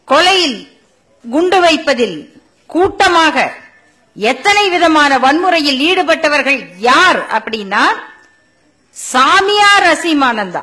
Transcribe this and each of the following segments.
கொலையில் குண்டு வைப்பதில் கூட்டமாக எத்தனை விதமான வன்முறையில் ஈடுபட்டவர்கள் யார் அப்படின்னா சாமியார் அசீமானந்தா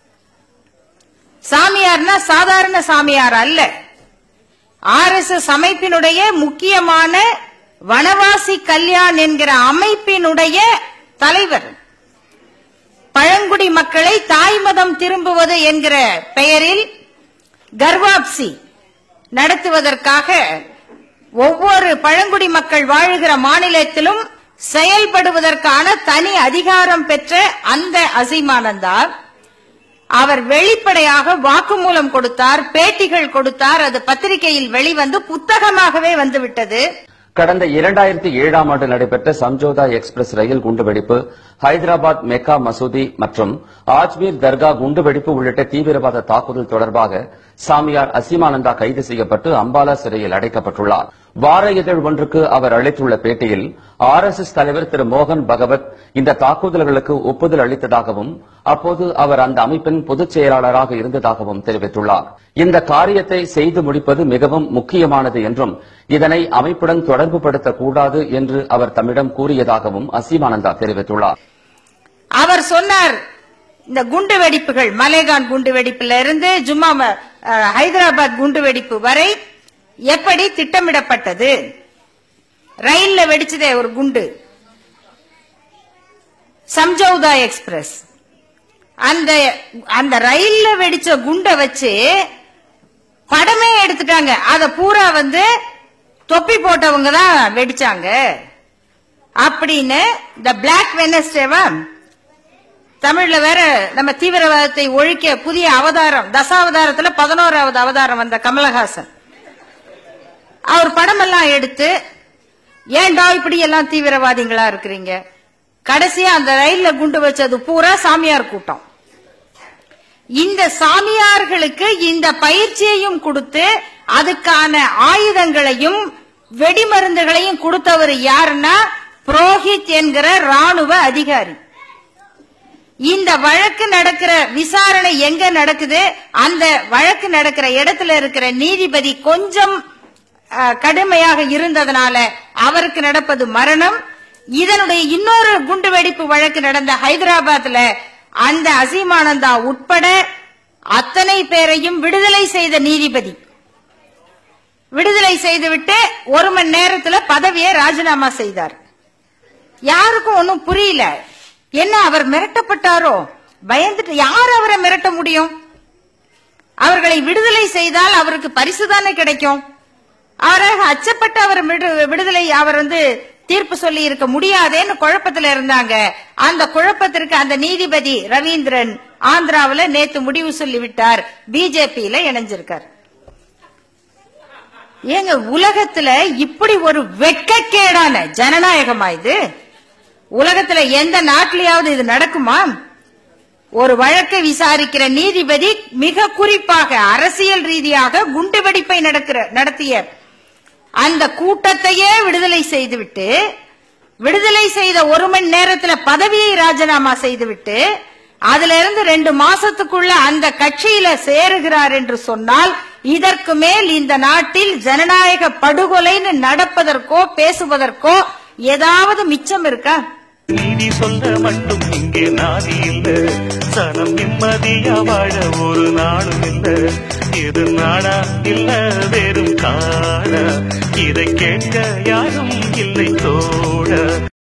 சாமியார்னா சாதாரண சாமியார் அல்ல ஆர் எஸ் எஸ் அமைப்பினுடைய முக்கியமான வனவாசி கல்யாண் என்கிற அமைப்பினுடைய தலைவர் பழங்குடி மக்களை தாய்மதம் திரும்புவது என்கிற பெயரில் கர்வாப்சி நடத்துவதற்காக ஒவ்வொரு பழங்குடி மக்கள் வாழுகிற மாநிலத்திலும் செயல்படுவதற்கான தனி அதிகாரம் பெற்ற அந்த அசீமானந்தா அவர் வெளிப்படையாக வாக்குமூலம் கொடுத்தார் பேட்டிகள் கொடுத்தார் அது பத்திரிகையில் வெளிவந்து புத்தகமாகவே வந்துவிட்டது கடந்த இரண்டாயிரத்தி ஏழாம் ஆண்டு நடைபெற்ற சம்ஜோதா எக்ஸ்பிரஸ் ரயில் குண்டுவெடிப்பு ஹைதராபாத் மெக்கா மசூதி மற்றும் ஆஜ்மீர் தர்கா குண்டுவெடிப்பு உள்ளிட்ட தீவிரவாத தாக்குதல் தொடர்பாக சாமியார் அசீமானந்தா கைது செய்யப்பட்டு அம்பாலா சிறையில் அடைக்கப்பட்டுள்ளார் வார இதழ் ஒன்றுக்கு அவர் அளித்துள்ள பேட்டியில் ஆர் எஸ் எஸ் தலைவர் திரு மோகன் பகவத் இந்த தாக்குதல்களுக்கு ஒப்புதல் அளித்ததாகவும் அப்போது அவர் அந்த அமைப்பின் பொதுச் செயலாளராக இருந்ததாகவும் தெரிவித்துள்ளார் இந்த காரியத்தை செய்து முடிப்பது மிகவும் முக்கியமானது என்றும் இதனை அமைப்புடன் தொடர்புபடுத்தக் கூடாது என்று அவர் தம்மிடம் கூறியதாகவும் அசீமானந்தா தெரிவித்துள்ளார் அவர் சொன்னார் இந்த குண்டு வெடிப்புகள் மலேகான் குண்டு வெடிப்புல இருந்து ஜும்மா ம- அஹ், ஹைதராபாத் குண்டு வெடிப்பு வரை எப்படி திட்டமிடப்பட்டது ரயில்ல வெடிச்சதே ஒரு குண்டு சம்ஜௌதா எக்ஸ்பிரஸ் அந்த அந்த ரயில்ல வெடிச்ச குண்டை வச்சு படமே எடுத்துட்டாங்க அத பூரா வந்து தொப்பி போட்டவங்க தான் வெடிச்சாங்க அப்படின்னு இந்த பிளாக் வெனஸ்டேவா தமிழ்ல வேற நம்ம தீவிரவாதத்தை ஒழிக்க புதிய அவதாரம் தசாவதாரத்துல பதினோராவது அவதாரம் வந்த கமலஹாசன் அவர் படமெல்லாம் எடுத்து ஏன்டா இப்படி எல்லாம் தீவிரவாதிகளா இருக்கிறீங்க கடைசியா அந்த ரயில்ல குண்டு வச்சது பூரா சாமியார் கூட்டம் இந்த சாமியார்களுக்கு இந்த பயிற்சியையும் கொடுத்து அதுக்கான ஆயுதங்களையும் வெடிமருந்துகளையும் கொடுத்தவர் யாருன்னா புரோஹித் என்கிற ராணுவ அதிகாரி இந்த வழக்கு நடக்கிற விசாரணை எங்க நடக்குது அந்த வழக்கு நடக்கிற இடத்துல இருக்கிற நீதிபதி கொஞ்சம் அஹ், கடுமையாக இருந்ததனால அவருக்கு நடப்பது மரணம் இதனுடைய இன்னொரு குண்டுவெடிப்பு வழக்கு நடந்த ஹைதராபாத்ல அந்த அசீமானந்தா உட்பட அத்தனை பேரையும் விடுதலை செய்த நீதிபதி விடுதலை செய்துவிட்டு ஒரு மணி நேரத்துல பதவியை ராஜினாமா செய்தார் யாருக்கும் ஒன்னும் புரியல என்ன அவர் மிரட்டப்பட்டாரோ பயந்துட்டு யார் அவரை மிரட்ட முடியும் அவர்களை விடுதலை செய்தால் அவருக்கு பரிசு தானே கிடைக்கும் அவராக அச்சப்பட்டு அவர் விடு- விடுதலை அவர் வந்து தீர்ப்பு சொல்லி இருக்க முடியாதேன்னு குழப்பத்துல இருந்தாங்க அந்த குழப்பத்திற்கு அந்த நீதிபதி ரவீந்திரன் ஆந்திராவுல நேத்து முடிவு சொல்லி விட்டார் பிஜேபியில இணைஞ்சிருக்கார் ஏங்க உலகத்துல இப்படி ஒரு வெட்கக்கேடான ஜனநாயகமா இது உலகத்துல எந்த நாட்டிலேயாவது இது நடக்குமா ஒரு வழக்கை விசாரிக்கிற நீதிபதி மிக குறிப்பாக அரசியல் ரீதியாக குண்டுவெடிப்பை நடக்கிற நடத்திய அந்த கூட்டத்தையே விடுதலை செய்துவிட்டு விடுதலை செய்த ஒரு மணி நேரத்துல பதவியை ராஜினாமா செய்துவிட்டு அதுல இருந்து ரெண்டு மாசத்துக்குள்ள அந்த கட்சியில சேருகிறார் என்று சொன்னால் இதற்கு மேல் இந்த நாட்டில் ஜனநாயக படுகொலைன்னு நடப்பதற்கோ பேசுவதற்கோ ஏதாவது மிச்சம் இருக்கா நீதி சொல்ல மட்டும் இங்கே நாதி இல்ல சனம் நிம்மதியா வாழ ஒரு நாளும் இல்ல இது நாடா இல்ல வெறும் காடா இதை கேட்க யாரும் இல்லை தோட